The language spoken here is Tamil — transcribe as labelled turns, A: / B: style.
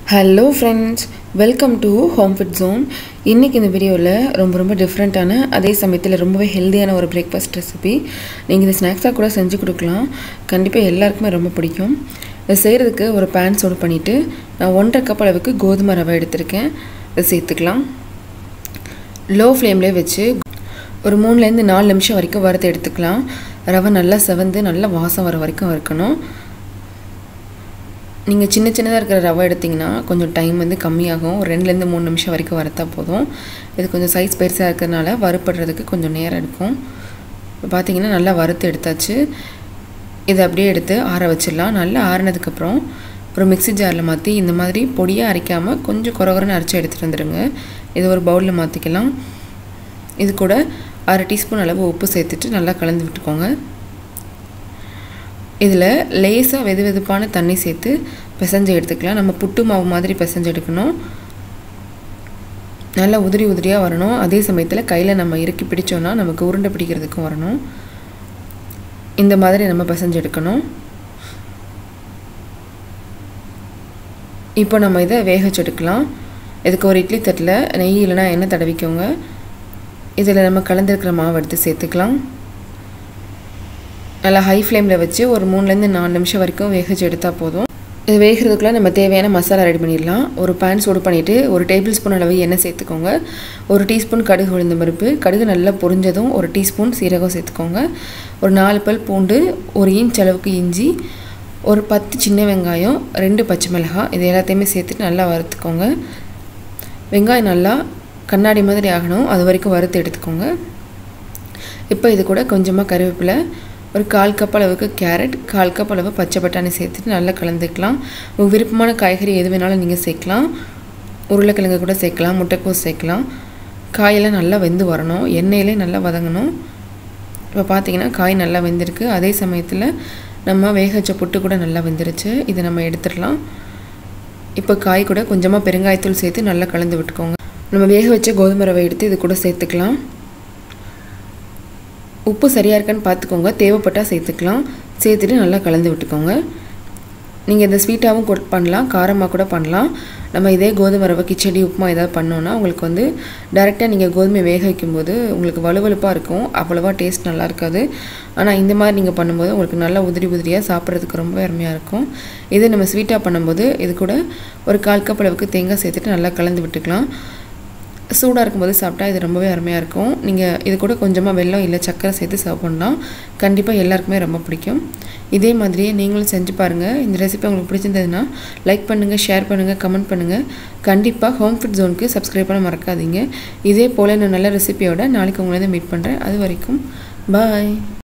A: hello friends welcome to home fit zone இன்றைக்கி இந்த வீடியோவில் ரொம்ப ரொம்ப டிஃப்ரெண்ட்டான அதே சமயத்தில் ரொம்பவே ஹெல்த்தியான ஒரு பிரேக்ஃபாஸ்ட் ரெசிபி நீங்கள் இது ஸ்நாக்ஸாக கூட செஞ்சு கொடுக்கலாம் கண்டிப்பாக எல்லாருக்குமே ரொம்ப பிடிக்கும் இதை செய்கிறதுக்கு ஒரு பேன் சூடு பண்ணிவிட்டு நான் ஒன்றரை கப் அளவுக்கு கோதுமை ரவை எடுத்திருக்கேன் இதை சேர்த்துக்கலாம் லோ ஃப்ளேம்லேயே வச்சு ஒரு மூணுலேருந்து நாலு நிமிஷம் வரைக்கும் வறுத்து எடுத்துக்கலாம் ரவை நல்லா செவந்து நல்லா வாசம் வர வரைக்கும் வறுக்கணும் நீங்கள் சின்ன சின்னதாக இருக்கிற ரவை எடுத்திங்கன்னா கொஞ்சம் டைம் வந்து கம்மியாகும் ஒரு ரெண்டுலேருந்து மூணு நிமிஷம் வரைக்கும் வறுத்தா போதும் இது கொஞ்சம் சைஸ் பெருசாக இருக்கிறதுனால வறுப்படுறதுக்கு கொஞ்சம் நேரம் எடுக்கும் இப்போ பார்த்தீங்கன்னா நல்லா வறுத்து எடுத்தாச்சு இதை அப்படியே எடுத்து ஆற வச்சிடலாம் நல்லா ஆறினதுக்கப்புறம் ஒரு மிக்சி ஜாரில் மாற்றி இந்த மாதிரி பொடியாக அரைக்காமல் கொஞ்சம் குறகுறன்னு அரைச்சி எடுத்துகிட்டு வந்துடுங்க இது ஒரு பவுலில் மாற்றிக்கலாம் இது கூட அரை டீஸ்பூன் அளவு உப்பு சேர்த்துட்டு நல்லா கலந்து விட்டுக்கோங்க இதில் லேசாக வெது வெதுப்பான தண்ணி சேர்த்து பிசைஞ்சு எடுத்துக்கலாம் நம்ம புட்டு மாவு மாதிரி பிசைஞ்சு எடுக்கணும் நல்லா உதிரி உதிரியாக வரணும் அதே சமயத்தில் கையில் நம்ம இறுக்கி பிடிச்சோன்னா நமக்கு உருண்டை பிடிக்கிறதுக்கும் வரணும் இந்த மாதிரி நம்ம பிசைஞ்சு எடுக்கணும் இப்போ நம்ம இதை வேக வச்சு எடுக்கலாம் இதுக்கு ஒரு இட்லி தட்டில் நெய் இல்லைனா எண்ணெய் தடவிக்கோங்க இதில் நம்ம கலந்துருக்கிற மாவு எடுத்து சேர்த்துக்கலாம் நல்லா ஹை ஃப்ளேமில் வச்சு ஒரு மூணுலேருந்து நாலு நிமிஷம் வரைக்கும் வேக வச்சு எடுத்தால் போதும் இது வேகிறதுக்குள்ளே நம்ம தேவையான மசாலா ரெடி பண்ணிடலாம் ஒரு பேன் சூடு பண்ணிவிட்டு ஒரு டேபிள் ஸ்பூன் அளவு எண்ணெய் சேர்த்துக்கோங்க ஒரு டீஸ்பூன் கடுகு உளுந்த பருப்பு கடுகு நல்லா பொரிஞ்சதும் ஒரு டீஸ்பூன் சீரகம் சேர்த்துக்கோங்க ஒரு நாலு பல் பூண்டு ஒரு இன்ச் அளவுக்கு இஞ்சி ஒரு பத்து சின்ன வெங்காயம் ரெண்டு பச்சை மிளகாய் இது எல்லாத்தையுமே சேர்த்துட்டு நல்லா வறுத்துக்கோங்க வெங்காயம் நல்லா கண்ணாடி மாதிரி ஆகணும் அது வரைக்கும் வறுத்து எடுத்துக்கோங்க இப்போ இது கூட கொஞ்சமாக கருவேப்பிலை ஒரு கால் கப் அளவுக்கு கேரட் கால் கப் அளவு பச்சை பட்டாணி சேர்த்துட்டு நல்லா கலந்துக்கலாம் உங்கள் விருப்பமான காய்கறி எது வேணாலும் நீங்கள் சேர்க்கலாம் உருளைக்கிழங்கு கூட சேர்க்கலாம் முட்டைக்கோஸ் சேர்க்கலாம் காயெல்லாம் நல்லா வெந்து வரணும் எண்ணெயிலே நல்லா வதங்கணும் இப்போ பார்த்தீங்கன்னா காய் நல்லா வெந்திருக்கு அதே சமயத்தில் நம்ம வேக வச்ச புட்டு கூட நல்லா வெந்துருச்சு இதை நம்ம எடுத்துடலாம் இப்போ காய் கூட கொஞ்சமாக பெருங்காயத்தூள் சேர்த்து நல்லா கலந்து விட்டுக்கோங்க நம்ம வேக வச்ச கோதுமை ரவை எடுத்து இது கூட சேர்த்துக்கலாம் உப்பு சரியாக இருக்கான்னு பார்த்துக்கோங்க தேவைப்பட்டால் சேர்த்துக்கலாம் சேர்த்துட்டு நல்லா கலந்து விட்டுக்கோங்க நீங்கள் இதை ஸ்வீட்டாகவும் கூட பண்ணலாம் காரமாக கூட பண்ணலாம் நம்ம இதே கோதுமை ரவை கிச்சடி உப்புமா ஏதாவது பண்ணோன்னா உங்களுக்கு வந்து டேரெக்டாக நீங்கள் கோதுமை வேக வைக்கும்போது உங்களுக்கு வலுவலுப்பாக இருக்கும் அவ்வளோவா டேஸ்ட் நல்லா இருக்காது ஆனால் இந்த மாதிரி நீங்கள் பண்ணும்போது உங்களுக்கு நல்லா உதிரி உதிரியாக சாப்பிட்றதுக்கு ரொம்ப அருமையாக இருக்கும் இதே நம்ம ஸ்வீட்டாக பண்ணும்போது இது கூட ஒரு கால் கப் அளவுக்கு தேங்காய் சேர்த்துட்டு நல்லா கலந்து விட்டுக்கலாம் சூடாக இருக்கும்போது சாப்பிட்டா இது ரொம்பவே அருமையாக இருக்கும் நீங்கள் இது கூட கொஞ்சமாக வெல்லம் இல்லை சக்கரை சேர்த்து சர்வ் பண்ணலாம் கண்டிப்பாக எல்லாருக்குமே ரொம்ப பிடிக்கும் இதே மாதிரியே நீங்களும் செஞ்சு பாருங்கள் இந்த ரெசிபி உங்களுக்கு பிடிச்சிருந்ததுன்னா லைக் பண்ணுங்கள் ஷேர் பண்ணுங்கள் கமெண்ட் பண்ணுங்கள் கண்டிப்பாக ஹோம் ஃபுட் ஜோனுக்கு சப்ஸ்கிரைப் பண்ண மறக்காதீங்க இதே போல் நான் நல்ல ரெசிபியோட நாளைக்கு உங்களை மீட் பண்ணுறேன் அது வரைக்கும் பாய்